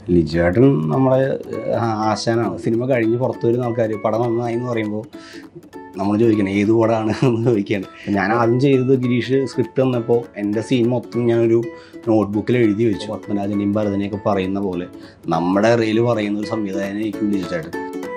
ലിജുവേട്ടൻ നമ്മളെ ആ, ആശാനാണ് സിനിമ കഴിഞ്ഞ് പുറത്തു വരുന്ന ആൾക്കാർ പടം നന്നായി എന്ന് പറയുമ്പോൾ നമ്മൾ ചോദിക്കണം ഏത് പടമാണ് എന്ന് ചോദിക്കുകയാണ് ഞാൻ ആദ്യം ചെയ്തത് ഗിരീഷ് സ്ക്രിപ്റ്റ് തന്നപ്പോൾ എൻ്റെ സീൻ മൊത്തം ഞാനൊരു നോട്ട്ബുക്കിൽ എഴുതി വെച്ചു പത്മരാജനെയും ഭരതനെയൊക്കെ പറയുന്ന പോലെ നമ്മുടെ റീല് പറയുന്ന ഒരു സംവിധായകനായിരിക്കും ലിജു ചേട്ടൻ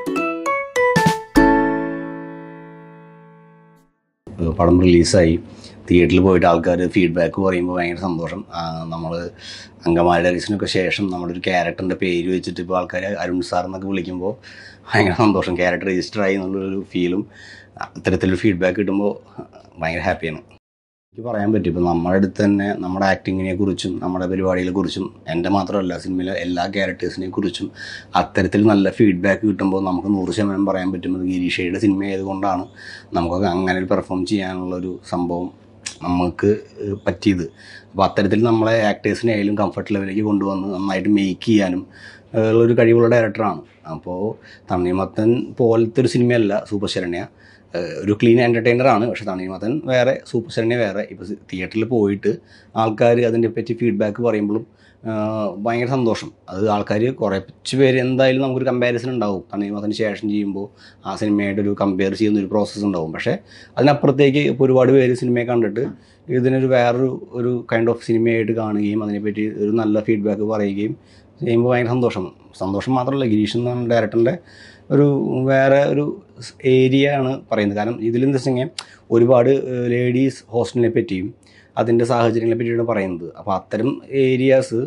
ഏഹ് പടം റിലീസായി തിയേറ്ററിൽ പോയിട്ട് ആൾക്കാർ ഫീഡ്ബാക്ക് പറയുമ്പോൾ ഭയങ്കര സന്തോഷം നമ്മൾ അങ്കമാലിയുടെ റീസിനൊക്കെ ശേഷം നമ്മുടെ ഒരു ക്യാരക്ടറിൻ്റെ പേര് വെച്ചിട്ട് ഇപ്പോൾ ആൾക്കാർ അരുൺ സാർ എന്നൊക്കെ വിളിക്കുമ്പോൾ ഭയങ്കര സന്തോഷം ക്യാരക്ടർ രജിസ്റ്റർ ആയി എന്നുള്ളൊരു ഫീലും അത്തരത്തിലൊരു ഫീഡ്ബാക്ക് കിട്ടുമ്പോൾ ഭയങ്കര ഹാപ്പിയാണ് എനിക്ക് പറയാൻ പറ്റും ഇപ്പോൾ നമ്മുടെ അടുത്ത് തന്നെ നമ്മുടെ ആക്ടിങ്ങിനെ കുറിച്ചും നമ്മുടെ പരിപാടികളെ കുറിച്ചും എൻ്റെ മാത്രമല്ല സിനിമയിലെ എല്ലാ ക്യാരക്ടേഴ്സിനെ കുറിച്ചും അത്തരത്തിൽ നല്ല ഫീഡ്ബാക്ക് കിട്ടുമ്പോൾ നമുക്ക് നൂറ് ശതമാനം പറയാൻ പറ്റുന്നത് ഗിരീഷയുടെ സിനിമ ആയതുകൊണ്ടാണ് നമുക്കൊക്കെ അങ്ങനെ ഒരു പെർഫോം ചെയ്യാനുള്ളൊരു സംഭവം നമുക്ക് ഏഹ് പറ്റിയത് അപ്പോൾ അത്തരത്തിൽ നമ്മളെ ആക്ടേഴ്സിനെ ആയാലും കംഫർട്ട് ലെവലിലേക്ക് കൊണ്ടുവന്ന് നന്നായിട്ട് മേക്ക് ചെയ്യാനും ഏഹ് ഉള്ളൊരു കഴിവുള്ള ഡയറക്ടറാണ് അപ്പോൾ തണ്ണിമത്തൻ പോലത്തെ ഒരു സിനിമയല്ല സൂപ്പർ ശരണ്യ ഏഹ് ഒരു ക്ലീൻ എൻ്റർടൈനർ ആണ് പക്ഷെ തണ്ണിമത്തൻ വേറെ സൂപ്പർ ശരണ്യ വേറെ ഇപ്പോൾ തിയേറ്ററിൽ പോയിട്ട് ആൾക്കാർ അതിനെ പറ്റി ഫീഡ്ബാക്ക് പറയുമ്പോഴും ആഹ് ഭയങ്കര സന്തോഷം അത് ആൾക്കാർ കുറച്ച് പേര് എന്തായാലും നമുക്കൊരു കമ്പാരിസൺ ഉണ്ടാവും തണ്ണിമത്തന് ശേഷം ചെയ്യുമ്പോൾ ആ സിനിമയായിട്ട് ഒരു കമ്പയർ ചെയ്യുന്ന ഒരു പ്രോസസ്സ് ഉണ്ടാവും പക്ഷേ അതിനപ്പുറത്തേക്ക് ഇപ്പോൾ ഒരുപാട് പേര് സിനിമയെ കണ്ടിട്ട് ഇതിനൊരു വേറൊരു ഒരു കൈൻഡ് ഓഫ് സിനിമയായിട്ട് കാണുകയും അതിനെപ്പറ്റി ഒരു നല്ല ഫീഡ്ബാക്ക് പറയുകയും ചെയ്യുമ്പോൾ ഭയങ്കര സന്തോഷം സന്തോഷം മാത്രമല്ല ഗിരീഷ് എന്ന ഡയറക്ടറിൻ്റെ ഒരു വേറെ ഒരു ഏരിയ ആണ് പറയുന്നത് കാരണം ഇതിലെന്താ വെച്ചെങ്കിൽ ഒരുപാട് ലേഡീസ് ഹോസ്റ്റലിനെ പറ്റിയും അതിൻ്റെ സാഹചര്യങ്ങളെ പറ്റിയാണ് പറയുന്നത് അപ്പോൾ അത്തരം ഏരിയാസ്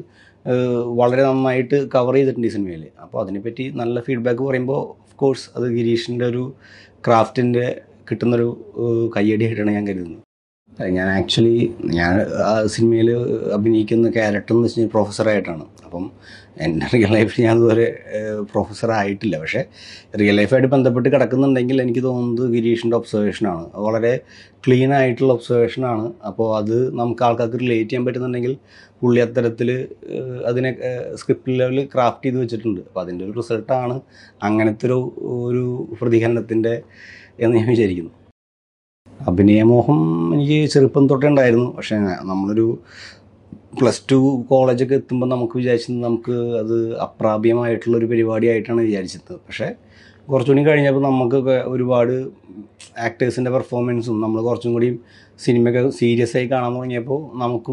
വളരെ നന്നായിട്ട് കവർ ചെയ്തിട്ടുണ്ട് ഈ സിനിമയിൽ അപ്പോൾ അതിനെപ്പറ്റി നല്ല ഫീഡ്ബാക്ക് പറയുമ്പോൾ ഓഫ് കോഴ്സ് അത് ഗിരീഷിൻ്റെ ഒരു ക്രാഫ്റ്റിൻ്റെ കിട്ടുന്നൊരു ഏഹ്, കയ്യടിയായിട്ടാണ് ഞാൻ കരുതുന്നത് അല്ല, ഞാൻ ആക്ച്വലി ഞാൻ ആ സിനിമയിൽ അഭിനയിക്കുന്ന ക്യാരക്ടർ എന്ന് വെച്ച് കഴിഞ്ഞാൽ പ്രൊഫസറായിട്ടാണ് അപ്പം എൻ്റെ റിയൽ ലൈഫിൽ ഞാൻ ഇതുവരെ പ്രൊഫസർ ആയിട്ടില്ല പക്ഷേ റിയൽ ലൈഫായിട്ട് ബന്ധപ്പെട്ട് കിടക്കുന്നുണ്ടെങ്കിൽ എനിക്ക് തോന്നുന്നത് ഗിരീഷിൻ്റെ ഒബ്സർവേഷനാണ് വളരെ ക്ലീൻ ആയിട്ടുള്ള ഒബ്സർവേഷനാണ് അപ്പോൾ അത് നമുക്ക് ആൾക്കാർക്ക് റിലേറ്റ് ചെയ്യാൻ പറ്റുന്നുണ്ടെങ്കിൽ പുള്ളി അത്തരത്തിൽ അതിനെ സ്ക്രിപ്റ്റ് ലെവലിൽ ക്രാഫ്റ്റ് ചെയ്ത് വെച്ചിട്ടുണ്ട് അപ്പോൾ അതിൻ്റെ ഒരു റിസൾട്ടാണ് അങ്ങനത്തെ ഒരു ഒരു പ്രതികരണത്തിൻ്റെ എന്ന് ഞാൻ വിചാരിക്കുന്നു അഭിനയമോഹം എനിക്ക് ചെറുപ്പം തൊട്ടേ ഉണ്ടായിരുന്നു പക്ഷേ നമ്മളൊരു പ്ലസ് ടു കോളേജൊക്കെ എത്തുമ്പോൾ നമുക്ക് വിചാരിച്ചത് നമുക്ക് അത് അപ്രാപ്യമായിട്ടുള്ളൊരു പരിപാടിയായിട്ടാണ് വിചാരിച്ചത് പക്ഷേ കുറച്ചുകൂടി കഴിഞ്ഞപ്പോൾ നമുക്കൊക്കെ ഒരുപാട് ആക്ടേഴ്സിൻ്റെ പെർഫോമൻസും നമ്മൾ കുറച്ചും കൂടി സിനിമയൊക്കെ സീരിയസ് ആയി കാണാൻ തുടങ്ങിയപ്പോൾ നമുക്കും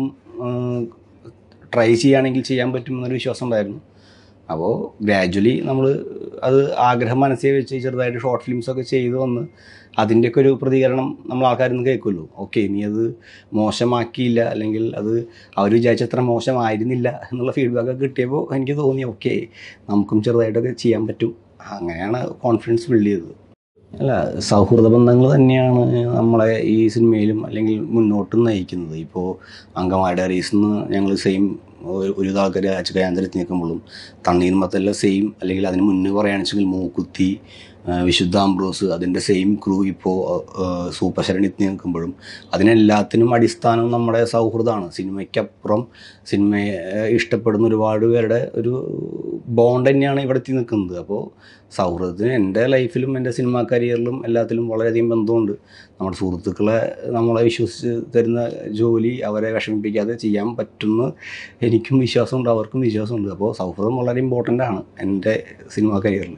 ട്രൈ ചെയ്യുകയാണെങ്കിൽ ചെയ്യാൻ പറ്റുമെന്നൊരു വിശ്വാസം ഉണ്ടായിരുന്നു അപ്പോൾ ഗ്രാജ്വലി നമ്മൾ അത് ആഗ്രഹം മനസ്സിൽ വെച്ച് ചെറുതായിട്ട് ഷോർട്ട് ഫിലിംസൊക്കെ ചെയ്തു വന്ന് അതിൻ്റെയൊക്കെ ഒരു പ്രതികരണം നമ്മൾ ആൾക്കാരിൽ നിന്ന് കേൾക്കുമല്ലോ ഓക്കെ നീ അത് മോശമാക്കിയില്ല അല്ലെങ്കിൽ അത് അവർ വിചാരിച്ചത്ര മോശമായിരുന്നില്ല എന്നുള്ള ഫീഡ്ബാക്കൊക്കെ കിട്ടിയപ്പോൾ എനിക്ക് തോന്നി ഓക്കെ നമുക്കും ചെറുതായിട്ടൊക്കെ ചെയ്യാൻ പറ്റും അങ്ങനെയാണ് കോൺഫിഡൻസ് ബിൽഡ് ചെയ്തത് അല്ല സൗഹൃദ ബന്ധങ്ങൾ തന്നെയാണ് നമ്മളെ ഈ സിനിമയിലും അല്ലെങ്കിൽ മുന്നോട്ട് നയിക്കുന്നത് ഇപ്പോൾ അങ്കമാലിയുടെ റീസിൽ നിന്ന് ഞങ്ങൾ സെയിം ഒരു ആൾക്കാർ അച്ചുകയാന്തരത്തിൽ നിൽക്കുമ്പോഴും തണ്ണീർമത്തെല്ലാം സെയിം അല്ലെങ്കിൽ അതിന് മുന്നേ പറയുകയാണെന്ന് വെച്ചെങ്കിൽ മൂക്കുത്തി ആ, വിശുദ്ധ ആംബ്രോസ് അതിൻ്റെ സെയിം ക്രൂ ഇപ്പോൾ സൂപ്പർ ശരണിത്തിൽ നിൽക്കുമ്പോഴും അതിനെല്ലാത്തിനും അടിസ്ഥാനം നമ്മുടെ സൗഹൃദമാണ് സിനിമയ്ക്കപ്പുറം സിനിമയെ ഏഹ്, ഇഷ്ടപ്പെടുന്ന ഒരുപാട് പേരുടെ ഒരു ബോണ്ട് തന്നെയാണ് ഇവിടെ എത്തി നിൽക്കുന്നത് അപ്പോൾ സൗഹൃദത്തിന് എൻ്റെ ലൈഫിലും എൻ്റെ സിനിമാ കരിയറിലും എല്ലാത്തിലും വളരെയധികം ബന്ധമുണ്ട് നമ്മുടെ സുഹൃത്തുക്കളെ നമ്മളെ വിശ്വസിച്ച് തരുന്ന ജോലി അവരെ വിഷമിപ്പിക്കാതെ ചെയ്യാൻ പറ്റുമെന്ന് എനിക്കും വിശ്വാസമുണ്ട് അവർക്കും വിശ്വാസമുണ്ട് അപ്പോൾ സൗഹൃദം വളരെ ഇമ്പോർട്ടൻ്റ് ആണ് എൻ്റെ സിനിമാ കരിയറിൽ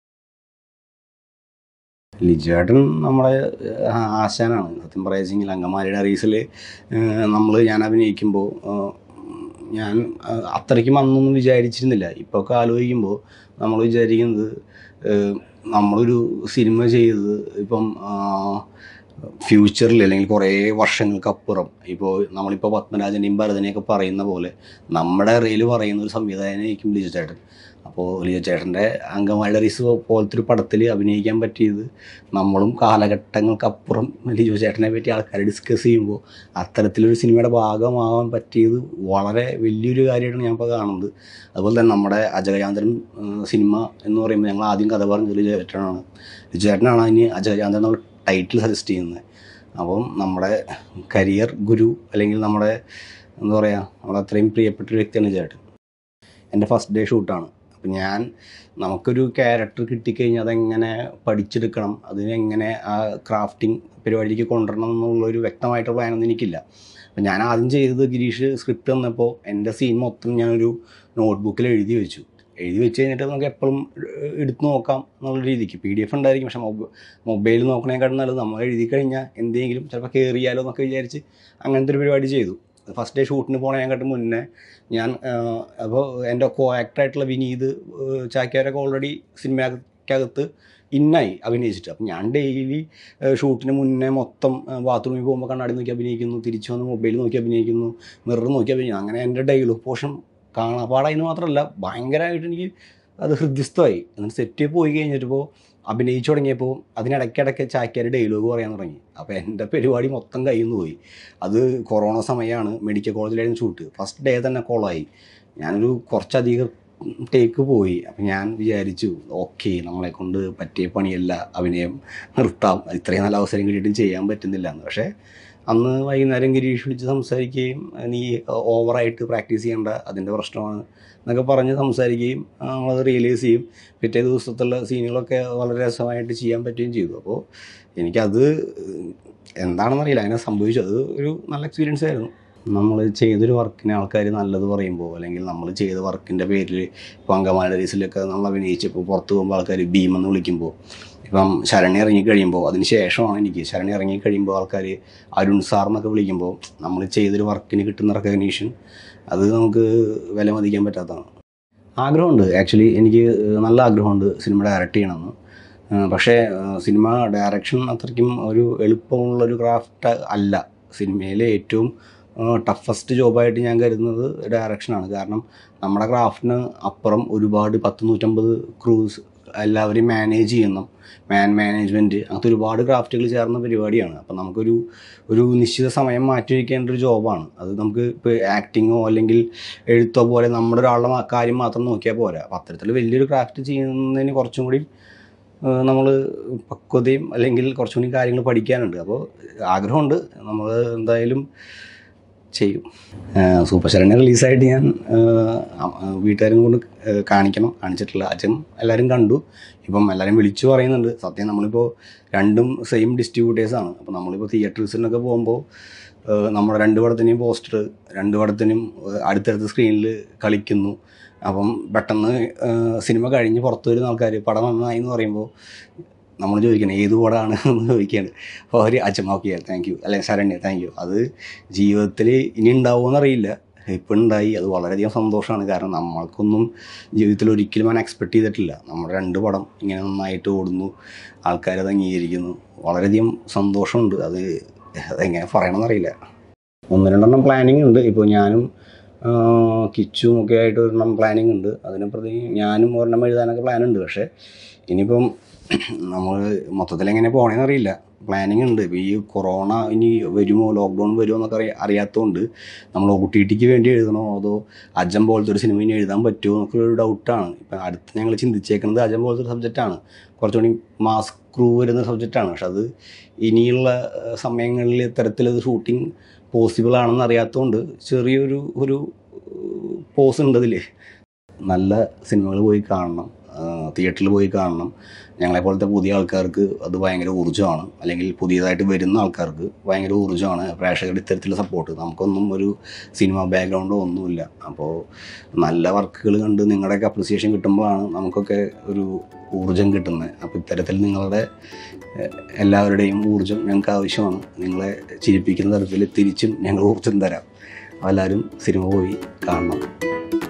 ലിജുവേട്ടൻ നമ്മളെ ആ, ആശാനാണ് സത്യം പറയുകയെങ്കിൽ അങ്കമാലിയുടെ റീസിൽ നമ്മൾ ഞാൻ അഭിനയിക്കുമ്പോൾ ആ, ഞാൻ ആ, അത്രയ്ക്കും അന്നൊന്നും വിചാരിച്ചിരുന്നില്ല ഇപ്പോൾ ഒക്കെ ആലോചിക്കുമ്പോൾ നമ്മൾ വിചാരിക്കുന്നത് ഏഹ്, നമ്മളൊരു സിനിമ ചെയ്തത് ഇപ്പം ഫ്യൂച്ചറിൽ അല്ലെങ്കിൽ കുറേ വർഷങ്ങൾക്കപ്പുറം ഇപ്പോൾ നമ്മളിപ്പോൾ പത്മരാജനെയും ഭരതനെയൊക്കെ പറയുന്ന പോലെ നമ്മുടെ റീല് പറയുന്ന ഒരു സംവിധായകനായിരിക്കും ലിജു ചേട്ടൻ അപ്പോൾ ലിജു ചേട്ടൻ്റെ അങ്കമാലിയുടെ റീസ് പോലത്തെ ഒരു പടത്തിൽ അഭിനയിക്കാൻ പറ്റിയത് നമ്മളും കാലഘട്ടങ്ങൾക്കപ്പുറം ലിജു ചേട്ടനെ പറ്റി ആൾക്കാർ ഡിസ്കസ് ചെയ്യുമ്പോൾ അത്തരത്തിലൊരു സിനിമയുടെ ഭാഗമാകാൻ പറ്റിയത് വളരെ വലിയൊരു കാര്യമായിട്ടാണ് ഞാൻ ഇപ്പോൾ കാണുന്നത് അതുപോലെ തന്നെ നമ്മുടെ അജയചാന്ദ്രൻ ഏഹ്, സിനിമ എന്ന് പറയുമ്പോൾ ഞങ്ങൾ ആദ്യം കഥ പറഞ്ഞത് ലിജു ചേട്ടനാണ് ലിജു ചേട്ടനാണ് അതിന് അജയചാന്ദ്രൻ എന്നുള്ള ടൈറ്റിൽ സജസ്റ്റ് ചെയ്യുന്നത് അപ്പം നമ്മുടെ കരിയർ ഗുരു അല്ലെങ്കിൽ നമ്മുടെ എന്താ പറയുക നമ്മുടെ അത്രയും പ്രിയപ്പെട്ട ഒരു വ്യക്തിയാണ് ചേട്ടൻ എൻ്റെ ഫസ്റ്റ് ഡേ ഷൂട്ടാണ് അപ്പം ഞാൻ നമുക്കൊരു ക്യാരക്ടർ കിട്ടിക്കഴിഞ്ഞാൽ അതെങ്ങനെ പഠിച്ചെടുക്കണം അതിനെങ്ങനെ ആ ക്രാഫ്റ്റിംഗ് പരിപാടിക്ക് കൊണ്ടുവരണം എന്നുള്ളൊരു വ്യക്തമായിട്ടുള്ള പ്ലാനൊന്നും എനിക്കില്ല അപ്പം ഞാൻ ആദ്യം ചെയ്തത് ഗിരീഷ് സ്ക്രിപ്റ്റ് തന്നപ്പോൾ എൻ്റെ സീൻ മൊത്തം ഞാനൊരു നോട്ട്ബുക്കിൽ എഴുതി വെച്ചു എഴുതി വെച്ച് കഴിഞ്ഞിട്ട് നമുക്ക് എപ്പോഴും എടുത്ത് നോക്കാം എന്നുള്ള രീതിക്ക് പി ഡി എഫ് ഉണ്ടായിരിക്കും പക്ഷേ മൊബൈൽ മൊബൈലിൽ നോക്കണേക്കാളും നല്ലത് നമ്മൾ എഴുതി കഴിഞ്ഞാൽ എന്തെങ്കിലും ചിലപ്പോൾ കയറിയാലോ എന്നൊക്കെ വിചാരിച്ച് അങ്ങനത്തെ ഒരു പരിപാടി ചെയ്തു ഫസ്റ്റ് ഡേ ഷൂട്ടിന് പോണേക്കാട്ട് മുന്നേ ഞാൻ അപ്പോൾ എൻ്റെ കോ ആക്ടറായിട്ടുള്ള വിനീത് ഏഹ് ചാക്യാരൊക്കെ ഓൾറെഡി സിനിമയ്ക്കകത്ത് ഇന്നായി അഭിനയിച്ചിട്ട് അപ്പം ഞാൻ ഡെയിലി ഷൂട്ടിന് മുന്നേ മൊത്തം ബാത്റൂമിൽ പോകുമ്പോൾ കണ്ണാടി നോക്കി അഭിനയിക്കുന്നു തിരിച്ചു വന്ന് മൊബൈൽ നോക്കി അഭിനയിക്കുന്നു മിറർ നോക്കി അഭിനയിക്കുന്നു അങ്ങനെ എൻ്റെ ഡയലോഗ് പോർഷൻ കാണാപ്പാടായെന്ന് മാത്രമല്ല ഭയങ്കരമായിട്ട് എനിക്ക് അത് ഹൃദ്യസ്ഥമായി എന്നിട്ട് സെറ്റ് പോയി കഴിഞ്ഞിട്ടിപ്പോൾ അഭിനയിച്ചു തുടങ്ങിയപ്പോൾ അതിനിടയ്ക്കിടയ്ക്ക് ചാക്യാർ ഡയലോഗ് പറയാൻ തുടങ്ങി അപ്പോൾ എൻ്റെ പരിപാടി മൊത്തം കയ്യിൽ നിന്ന് പോയി അത് കൊറോണ സമയമാണ് മെഡിക്കൽ കോളേജിലായിരുന്നു ഷൂട്ട് ഫസ്റ്റ് ഡേ തന്നെ കോളായി ഞാനൊരു കുറച്ചധികം ടേക്ക് പോയി അപ്പം ഞാൻ വിചാരിച്ചു ഓക്കെ നമ്മളെ കൊണ്ട് പറ്റിയ പണിയല്ല അഭിനയം നിർത്താം ഇത്രയും നല്ല അവസരം കിട്ടിയിട്ടും ചെയ്യാൻ പറ്റുന്നില്ല എന്ന് പക്ഷേ അന്ന് വൈകുന്നേരം ഗിരീഷ് വിളിച്ച് സംസാരിക്കുകയും നീ ഓവറായിട്ട് പ്രാക്ടീസ് ചെയ്യേണ്ട അതിൻ്റെ പ്രശ്നമാണ് എന്നൊക്കെ പറഞ്ഞ് സംസാരിക്കുകയും ആ, നമ്മളത് റിയലൈസ് ചെയ്യും പിറ്റേ ദിവസത്തുള്ള സീനുകളൊക്കെ വളരെ രസമായിട്ട് ചെയ്യാൻ പറ്റുകയും ചെയ്തു അപ്പോൾ എനിക്കത് എന്താണെന്നറിയില്ല അങ്ങനെ സംഭവിച്ചു അത് ഒരു നല്ല എക്സ്പീരിയൻസ് ആയിരുന്നു നമ്മൾ ചെയ്തൊരു വർക്കിനെ ആൾക്കാർ നല്ലത് പറയുമ്പോൾ അല്ലെങ്കിൽ നമ്മൾ ചെയ്ത വർക്കിൻ്റെ പേരിൽ ഇപ്പോൾ അങ്കമാലി ഡേയ്സിലൊക്കെ നമ്മൾ അഭിനയിച്ചപ്പോൾ പുറത്ത് പോകുമ്പോൾ ആൾക്കാർ ഭീമെന്ന് വിളിക്കുമ്പോൾ ഇപ്പം ശരണി ഇറങ്ങിക്കഴിയുമ്പോൾ അതിന് ശേഷമാണ് എനിക്ക് ശരണി ഇറങ്ങിക്കഴിയുമ്പോൾ ആൾക്കാർ അരുൺ സാർ എന്നൊക്കെ വിളിക്കുമ്പോൾ നമ്മൾ ചെയ്തൊരു വർക്കിന് കിട്ടുന്ന റെക്കഗ്നീഷൻ അത് നമുക്ക് വില മതിക്കാൻ പറ്റാത്തതാണ് ആഗ്രഹമുണ്ട് ആക്ച്വലി എനിക്ക് നല്ല ആഗ്രഹമുണ്ട് സിനിമ ഡയറക്റ്റ് ചെയ്യണമെന്ന് ആ, പക്ഷേ ആ, സിനിമ ഡയറക്ഷൻ അത്രയ്ക്കും ഒരു എളുപ്പമുള്ളൊരു ക്രാഫ്റ്റ് അല്ല സിനിമയിലെ ഏറ്റവും ടഫസ്റ്റ് ജോബായിട്ട് ഞാൻ കരുതുന്നത് ഡയറക്ഷനാണ് കാരണം നമ്മുടെ ക്രാഫ്റ്റിന് അപ്പുറം ഒരുപാട് പത്ത് നൂറ്റമ്പത് ക്രൂസ് എല്ലാവരെയും മാനേജ് ചെയ്യണം മാൻ മാനേജ്മെൻറ്റ് അങ്ങനത്തെ ഒരുപാട് ക്രാഫ്റ്റുകൾ ചേർന്ന പരിപാടിയാണ് അപ്പം നമുക്കൊരു ഒരു നിശ്ചിത സമയം മാറ്റി വയ്ക്കേണ്ട ഒരു ജോബാണ് അത് നമുക്ക് ഇപ്പോൾ ആക്ടിങ്ങോ അല്ലെങ്കിൽ എഴുത്തോ പോലെ നമ്മുടെ ഒരാളുടെ മാ- കാര്യം മാത്രം നോക്കിയാൽ പോരാ അപ്പം അത്തരത്തിൽ വലിയൊരു ക്രാഫ്റ്റ് ചെയ്യുന്നതിന് കുറച്ചും കൂടി നമ്മൾ പക്വതയും അല്ലെങ്കിൽ കുറച്ചും കൂടി കാര്യങ്ങൾ പഠിക്കാനുണ്ട് അപ്പോൾ ആഗ്രഹമുണ്ട് നമ്മൾ എന്തായാലും ചെയ്യും സൂപ്പർ ശരണ്യ റിലീസായിട്ട് ഞാൻ വീട്ടുകാരും കൊണ്ട് ആ, കാണിക്കണം കാണിച്ചിട്ടില്ല അച്ഛൻ എല്ലാവരും കണ്ടു ഇപ്പം എല്ലാവരും വിളിച്ചു പറയുന്നുണ്ട് സത്യം നമ്മളിപ്പോൾ രണ്ടും സെയിം ഡിസ്ട്രിബ്യൂട്ടേഴ്സാണ് അപ്പോൾ നമ്മളിപ്പോൾ തിയേറ്റേഴ്സിനൊക്കെ പോകുമ്പോൾ ആ, നമ്മുടെ രണ്ട് പടത്തിനെയും പോസ്റ്റർ രണ്ട് പടത്തിനും ആ, അടുത്തടുത്ത സ്ക്രീനിൽ കളിക്കുന്നു അപ്പം പെട്ടെന്ന് ആ, സിനിമ കഴിഞ്ഞ് പുറത്തു വരുന്ന ആൾക്കാർ പടം നന്നായി എന്ന് പറയുമ്പോൾ നമ്മൾ ചോദിക്കണം ഏത് പടമാണ് എന്ന് ചോദിക്കുകയാണ് അപ്പോൾ അവർ അച്ഛൻ ഓക്കെ താങ്ക് യു അല്ലെങ്കിൽ ശരണ്യ താങ്ക് യു അത് ജീവിതത്തിൽ ഇനി ഉണ്ടാവുമെന്ന് അറിയില്ല ഇപ്പം ഉണ്ടായി അത് വളരെയധികം സന്തോഷമാണ് കാരണം നമ്മൾക്കൊന്നും ജീവിതത്തിൽ ഒരിക്കലും ഞാൻ എക്സ്പെക്ട് ചെയ്തിട്ടില്ല നമ്മുടെ രണ്ട് പടം ഇങ്ങനെ നന്നായിട്ട് ഓടുന്നു ആൾക്കാരത് അംഗീകരിക്കുന്നു വളരെയധികം സന്തോഷമുണ്ട് അത് അതെങ്ങനെ പറയണമെന്നറിയില്ല ഒന്ന് രണ്ടെണ്ണം പ്ലാനിങ് ഉണ്ട് ഇപ്പോൾ ഞാനും ആ, കിച്ചും ഒക്കെ ആയിട്ട് ഒരെണ്ണം പ്ലാനിങ് ഉണ്ട് അതിനെ പ്രതി ഞാനും ഒരെണ്ണം എഴുതാനൊക്കെ പ്ലാൻ ഉണ്ട് പക്ഷേ ഇനിയിപ്പം നമ്മൾ മൊത്തത്തിൽ എങ്ങനെ പോകണമെന്ന് അറിയില്ല പ്ലാനിങ് ഉണ്ട് ഇപ്പോൾ ഈ കൊറോണ ഇനി വരുമോ ലോക്ക്ഡൗൺ വരുമോ എന്നൊക്കെ അറിയ അറിയാത്തതുകൊണ്ട് നമ്മൾ ഒ ടി ടിക്ക് വേണ്ടി എഴുതണോ അതോ അജം പോലത്തെ ഒരു സിനിമ ഇനി എഴുതാൻ പറ്റുമോ എന്നൊക്കെ ഒരു ഡൗട്ടാണ് ഇപ്പം അടുത്ത് ഞങ്ങൾ ചിന്തിച്ചേക്കുന്നത് അജം പോലത്തെ ഒരു സബ്ജക്റ്റാണ് കുറച്ചുകൂടി മാസ് ക്രൂ വരുന്ന സബ്ജക്റ്റാണ് പക്ഷെ അത് ഇനിയുള്ള ഏഹ്, സമയങ്ങളിൽ ഇത്തരത്തിലത് ഷൂട്ടിംഗ് പോസിബിൾ ആണെന്ന് അറിയാത്തതുകൊണ്ട് ചെറിയൊരു ഒരു പോസ് ഉണ്ട് അതിൽ നല്ല സിനിമകൾ പോയി കാണണം തിയേറ്ററിൽ പോയി കാണണം ഞങ്ങളെപ്പോലത്തെ പുതിയ ആൾക്കാർക്ക് അത് ഭയങ്കര ഊർജ്ജമാണ് അല്ലെങ്കിൽ പുതിയതായിട്ട് വരുന്ന ആൾക്കാർക്ക് ഭയങ്കര ഊർജ്ജമാണ് പ്രേക്ഷകരുടെ ഇത്തരത്തിലുള്ള സപ്പോർട്ട് നമുക്കൊന്നും ഒരു സിനിമ ബാക്ക്ഗ്രൗണ്ടോ ഒന്നുമില്ല അപ്പോൾ നല്ല വർക്കുകൾ കണ്ട് നിങ്ങളുടെയൊക്കെ അപ്രിസിയേഷൻ കിട്ടുമ്പോഴാണ് നമുക്കൊക്കെ ഒരു ഊർജ്ജം കിട്ടുന്നത് അപ്പോൾ ഇത്തരത്തിൽ നിങ്ങളുടെ എഹ്, എല്ലാവരുടെയും ഊർജ്ജം ഞങ്ങൾക്ക് ആവശ്യമാണ് നിങ്ങളെ ചിരിപ്പിക്കുന്ന തരത്തിൽ തിരിച്ചും ഞങ്ങൾ ഊർജ്ജം തരാം അപ്പോൾ എല്ലാവരും സിനിമ പോയി കാണണം